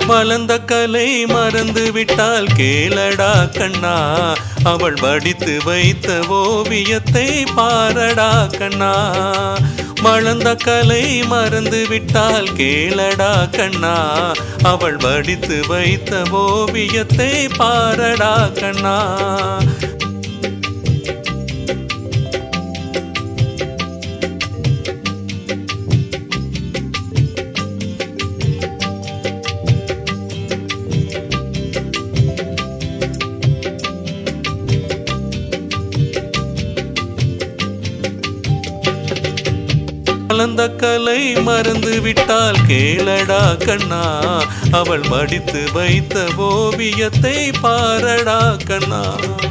வளர்ந்த கலை மறந்து விட்டால் கேளடா கண்ணா அவள் வடித்து வைத்த ஓவியத்தை பாரடா கண்ணா வளர்ந்த கலை மறந்து விட்டால் கேளடா கண்ணா அவள் வடித்து வைத்த ஓவியத்தை பாரடா கண்ணா கலந்த கலை மறந்து விட்டால் கேளடா கண்ணா அவள் மடித்து வைத்த ஓவியத்தை பாரடா கண்ணா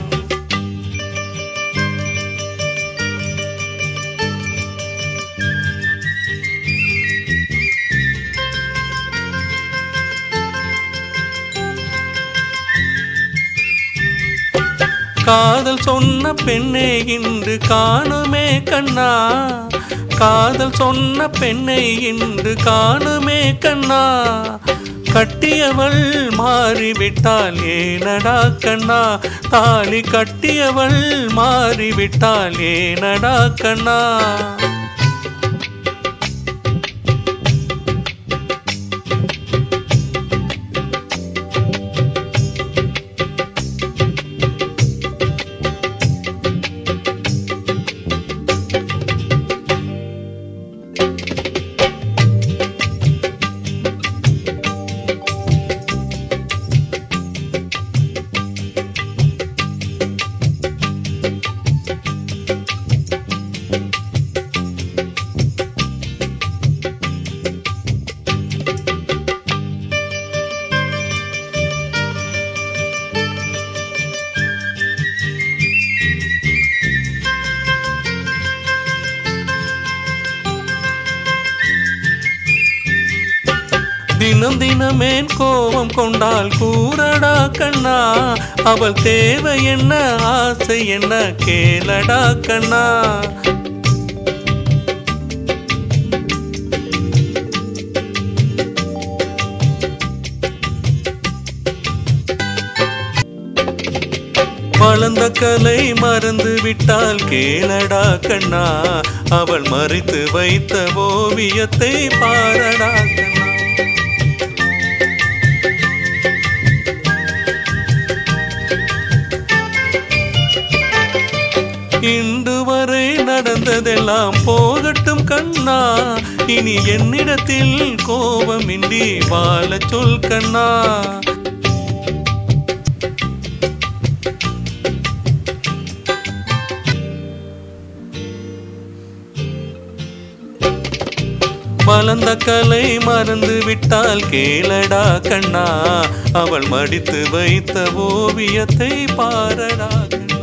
காதல் சொன்ன பெண்ணே இன்று காணுமே கண்ணா காதல் சொன்ன பெண்ணை இன்று காணுமே கண்ணா கட்டியவள் மாறிவிட்டால் ஏனடா கண்ணா தாலி கட்டியவள் மாறிவிட்டால் ஏனடா கண்ணா தினம் தினமேன் கோபம் கொண்டால் கூறடா கண்ணா அவள் தேவை என்ன ஆசை என்ன கேளடா கண்ணா வளர்ந்த கலை மறந்து விட்டால் கேளடா கண்ணா அவள் மறைத்து வைத்த ஓவியத்தை பாரடா கண்ணா இன்று வரை நடந்ததெல்லாம் போகட்டும் கண்ணா இனி என்னிடத்தில் கோபமின்றி வாழ சொல் கண்ணா வளர்ந்த கலை மறந்து விட்டால் கேளடா கண்ணா அவள் மடித்து வைத்த ஓவியத்தை பாரடா கண்ணா